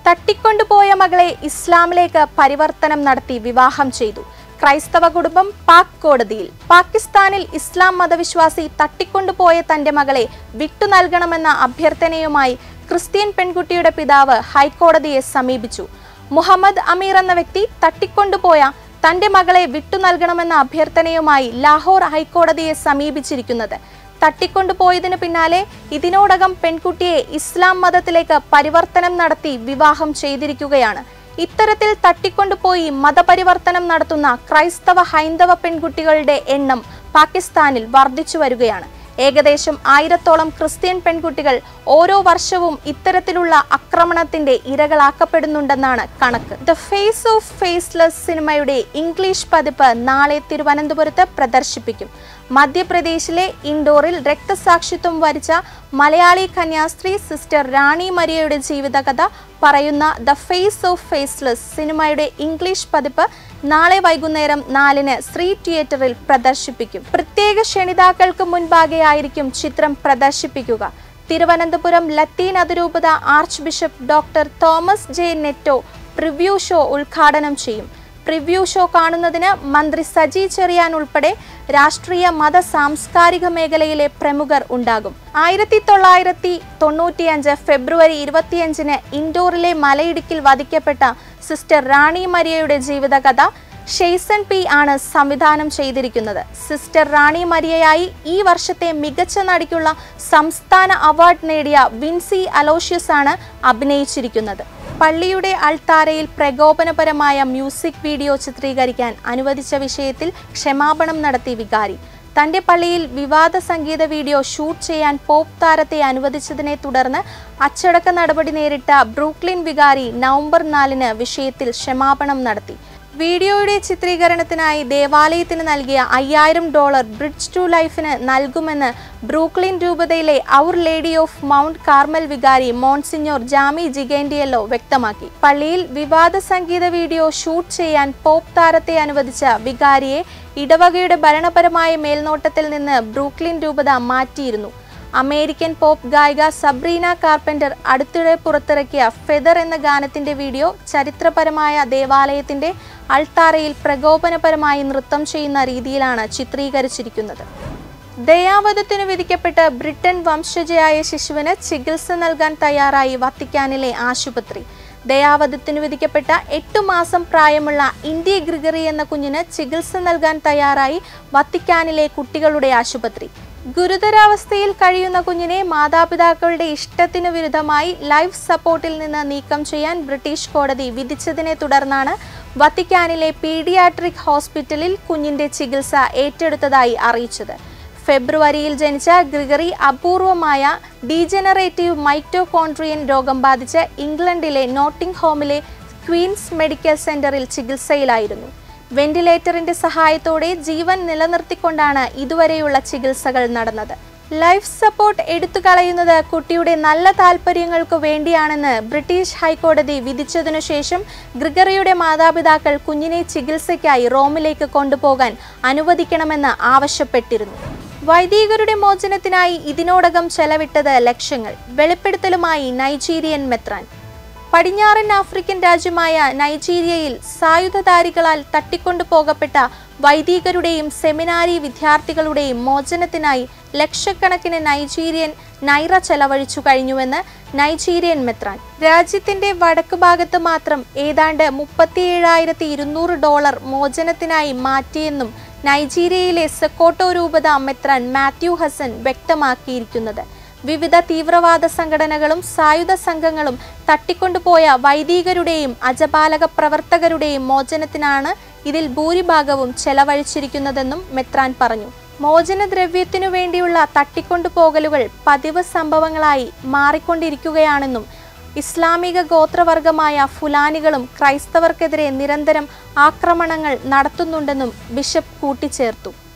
തട്ടിക്കൊണ്ടുപോയ മകളെ ഇസ്ലാമിലേക്ക് പരിവർത്തനം നടത്തി വിവാഹം ചെയ്തു ക്രൈസ്തവ കുടുംബം പാക് കോടതിയിൽ പാകിസ്ഥാനിൽ ഇസ്ലാം മതവിശ്വാസി തട്ടിക്കൊണ്ടുപോയ തന്റെ മകളെ വിട്ടു നൽകണമെന്ന അഭ്യർത്ഥനയുമായി ക്രിസ്ത്യൻ പെൺകുട്ടിയുടെ പിതാവ് ഹൈക്കോടതിയെ സമീപിച്ചു മുഹമ്മദ് അമീർ എന്ന വ്യക്തി തട്ടിക്കൊണ്ടുപോയ തന്റെ മകളെ വിട്ടു നൽകണമെന്ന അഭ്യർത്ഥനയുമായി ലാഹോർ ഹൈക്കോടതിയെ സമീപിച്ചിരിക്കുന്നത് തട്ടിക്കൊണ്ടുപോയതിനു പിന്നാലെ ഇതിനോടകം പെൺകുട്ടിയെ ഇസ്ലാം മതത്തിലേക്ക് പരിവർത്തനം നടത്തി വിവാഹം ചെയ്തിരിക്കുകയാണ് ഇത്തരത്തിൽ തട്ടിക്കൊണ്ടുപോയി മതപരിവർത്തനം നടത്തുന്ന ക്രൈസ്തവ ഹൈന്ദവ പെൺകുട്ടികളുടെ എണ്ണം പാകിസ്ഥാനിൽ വർദ്ധിച്ചു വരികയാണ് ഏകദേശം ആയിരത്തോളം ക്രിസ്ത്യൻ പെൺകുട്ടികൾ ഓരോ വർഷവും ഇത്തരത്തിലുള്ള ആക്രമണത്തിന്റെ ഇരകളാക്കപ്പെടുന്നുണ്ടെന്നാണ് കണക്ക് ദ ഫേസ് ഓഫ് ഫേസ്ലെസ് സിനിമയുടെ ഇംഗ്ലീഷ് പതിപ്പ് നാളെ തിരുവനന്തപുരത്ത് പ്രദർശിപ്പിക്കും മധ്യപ്രദേശിലെ ഇൻഡോറിൽ രക്തസാക്ഷിത്വം വരിച്ച മലയാളി കന്യാസ്ത്രീ സിസ്റ്റർ റാണി മരിയയുടെ ജീവിതകഥ പറയുന്ന ദ ഫേസ് ഓഫ് ഫേസ്ലെസ് സിനിമയുടെ ഇംഗ്ലീഷ് പതിപ്പ് നാളെ വൈകുന്നേരം നാലിന് ശ്രീ തിയേറ്ററിൽ പ്രദർശിപ്പിക്കും പ്രത്യേക ക്ഷണിതാക്കൾക്ക് മുൻപാകെയായിരിക്കും ചിത്രം പ്രദർശിപ്പിക്കുക തിരുവനന്തപുരം ലത്തീൻ അതിരൂപത archbishop doctor Thomas J Netto preview show ഉദ്ഘാടനം ചെയ്യും പ്രിവ്യൂ ഷോ കാണുന്നതിന് മന്ത്രി സജി ചെറിയാൻ ഉൾപ്പെടെ രാഷ്ട്രീയ മത സാംസ്കാരിക മേഖലയിലെ പ്രമുഖർ ഉണ്ടാകും ആയിരത്തി തൊള്ളായിരത്തി തൊണ്ണൂറ്റിയഞ്ച് ഫെബ്രുവരി ഇരുപത്തിയഞ്ചിന് ഇൻഡോറിലെ മലയിടുക്കിൽ വധിക്കപ്പെട്ട സിസ്റ്റർ റാണി മരിയയുടെ ജീവിതകഥ ഷെയ്സൺ പി ആണ് സംവിധാനം ചെയ്തിരിക്കുന്നത് സിസ്റ്റർ റാണി മരിയയായി ഈ വർഷത്തെ മികച്ച നടിക്കുള്ള സംസ്ഥാന അവാർഡ് നേടിയ വിൻസി അലോഷ്യസ് ആണ് അഭിനയിച്ചിരിക്കുന്നത് പള്ളിയുടെ അൾത്താരയിൽ പ്രകോപനപരമായ മ്യൂസിക് വീഡിയോ ചിത്രീകരിക്കാൻ അനുവദിച്ച വിഷയത്തിൽ ക്ഷമാപണം നടത്തി വികാരി തന്റെ പള്ളിയിൽ വിവാദ സംഗീത വീഡിയോ ഷൂട്ട് ചെയ്യാൻ പോപ്പ് താരത്തെ അനുവദിച്ചതിനെ തുടർന്ന് അച്ചടക്ക നടപടി നേരിട്ട ബ്രൂക്ലിൻ വികാരി നവംബർ നാലിന് വിഷയത്തിൽ ക്ഷമാപണം നടത്തി വീഡിയോയുടെ ചിത്രീകരണത്തിനായി ദേവാലയത്തിന് നൽകിയ അയ്യായിരം ഡോളർ ബ്രിഡ്ജ് ടു ലൈഫിന് നൽകുമെന്ന് ബ്രൂക്ലിൻ രൂപതയിലെ Our Lady of Mount Carmel വികാരി മോൺസിഞ്ഞോർ ജാമി ജിഗേൻഡിയല്ലോ വ്യക്തമാക്കി പള്ളിയിൽ വിവാദ സംഗീത വീഡിയോ ഷൂട്ട് ചെയ്യാൻ പോപ്പ് താരത്തെ അനുവദിച്ച വികാരിയെ ഇടവകയുടെ ഭരണപരമായ മേൽനോട്ടത്തിൽ നിന്ന് ബ്രൂക്ലിൻ രൂപത മാറ്റിയിരുന്നു അമേരിക്കൻ പോപ്പ് ഗായിക സബ്രീന കാർപ്പന്റർ അടുത്തിടെ പുറത്തിറക്കിയ ഫെദർ എന്ന ഗാനത്തിന്റെ വീഡിയോ ചരിത്രപരമായ ദേവാലയത്തിന്റെ അൾത്താരയിൽ പ്രകോപനപരമായി നൃത്തം ചെയ്യുന്ന രീതിയിലാണ് ചിത്രീകരിച്ചിരിക്കുന്നത് ദയാവധത്തിനു വിധിക്കപ്പെട്ട ബ്രിട്ടൻ വംശജയായ ശിശുവിന് ചികിത്സ നൽകാൻ തയ്യാറായി വത്തിക്കാനിലെ ആശുപത്രി ദയാവധത്തിനു വിധിക്കപ്പെട്ട എട്ടു മാസം പ്രായമുള്ള ഇന്ത്യ ഗ്രിഗറി എന്ന കുഞ്ഞിന് ചികിത്സ നൽകാൻ തയ്യാറായി വത്തിക്കാനിലെ കുട്ടികളുടെ ആശുപത്രി ഗുരുതരാവസ്ഥയിൽ കഴിയുന്ന കുഞ്ഞിനെ മാതാപിതാക്കളുടെ ഇഷ്ടത്തിനു വിരുദ്ധമായി ലൈഫ് സപ്പോർട്ടിൽ നിന്ന് നീക്കം ചെയ്യാൻ ബ്രിട്ടീഷ് കോടതി വിധിച്ചതിനെ തുടർന്നാണ് വത്തിക്കാനിലെ പീഡിയാട്രിക് ഹോസ്പിറ്റലിൽ കുഞ്ഞിന്റെ ചികിത്സ ഏറ്റെടുത്തതായി അറിയിച്ചത് ഫെബ്രുവരിയിൽ ജനിച്ച ഗ്രിഗറി അപൂർവമായ ഡീജനറേറ്റീവ് മൈറ്റോകോൺട്രിയൻ രോഗം ബാധിച്ച് ഇംഗ്ലണ്ടിലെ നോട്ടിംഗ് ഹോമിലെ ക്വീൻസ് മെഡിക്കൽ സെന്ററിൽ ചികിത്സയിലായിരുന്നു വെന്റിലേറ്ററിന്റെ സഹായത്തോടെ ജീവൻ നിലനിർത്തിക്കൊണ്ടാണ് ഇതുവരെയുള്ള ചികിത്സകൾ നടന്നത് ലൈഫ് സപ്പോർട്ട് എടുത്തു കളയുന്നത് കുട്ടിയുടെ നല്ല താല്പര്യങ്ങൾക്ക് വേണ്ടിയാണെന്ന് ബ്രിട്ടീഷ് ഹൈക്കോടതി വിധിച്ചതിനു ശേഷം ഗ്രിഗറിയുടെ മാതാപിതാക്കൾ കുഞ്ഞിനെ ചികിത്സയ്ക്കായി റോമിലേക്ക് കൊണ്ടുപോകാൻ അനുവദിക്കണമെന്ന് ആവശ്യപ്പെട്ടിരുന്നു വൈദികരുടെ മോചനത്തിനായി ഇതിനോടകം ചെലവിട്ടത് ലക്ഷങ്ങൾ വെളിപ്പെടുത്തലുമായി നൈജീരിയൻ മെത്രാൻ പടിഞ്ഞാറൻ ആഫ്രിക്കൻ രാജ്യമായ നൈജീരിയയിൽ സായുധധാരികളാൽ തട്ടിക്കൊണ്ടുപോകപ്പെട്ട വൈദികരുടെയും സെമിനാരി വിദ്യാർത്ഥികളുടെയും മോചനത്തിനായി ലക്ഷക്കണക്കിന് നൈജീരിയൻ നൈറ ചെലവഴിച്ചു കഴിഞ്ഞുവെന്ന് നൈജീരിയൻ മെത്രാൻ രാജ്യത്തിന്റെ വടക്ക് ഭാഗത്ത് മാത്രം ഏതാണ്ട് മുപ്പത്തിയേഴായിരത്തി ഇരുന്നൂറ് ഡോളർ മോചനത്തിനായി മാറ്റിയെന്നും നൈജീരിയയിലെ സെക്കോട്ടോ രൂപത മെത്രാൻ മാത്യു ഹസൻ വ്യക്തമാക്കിയിരിക്കുന്നത് വിവിധ തീവ്രവാദ സംഘടനകളും സായുധ സംഘങ്ങളും തട്ടിക്കൊണ്ടുപോയ വൈദികരുടെയും അജപാലക പ്രവർത്തകരുടെയും മോചനത്തിനാണ് ഇതിൽ ഭൂരിഭാഗവും ചെലവഴിച്ചിരിക്കുന്നതെന്നും മെത്രാൻ പറഞ്ഞു മോചനദ്രവ്യത്തിനു വേണ്ടിയുള്ള തട്ടിക്കൊണ്ടുപോകലുകൾ പതിവ് സംഭവങ്ങളായി മാറിക്കൊണ്ടിരിക്കുകയാണെന്നും ഇസ്ലാമിക ഗോത്രവർഗമായ ഫുലാനികളും ക്രൈസ്തവർക്കെതിരെ നിരന്തരം ആക്രമണങ്ങൾ നടത്തുന്നുണ്ടെന്നും ബിഷപ്പ് കൂട്ടിച്ചേർത്തു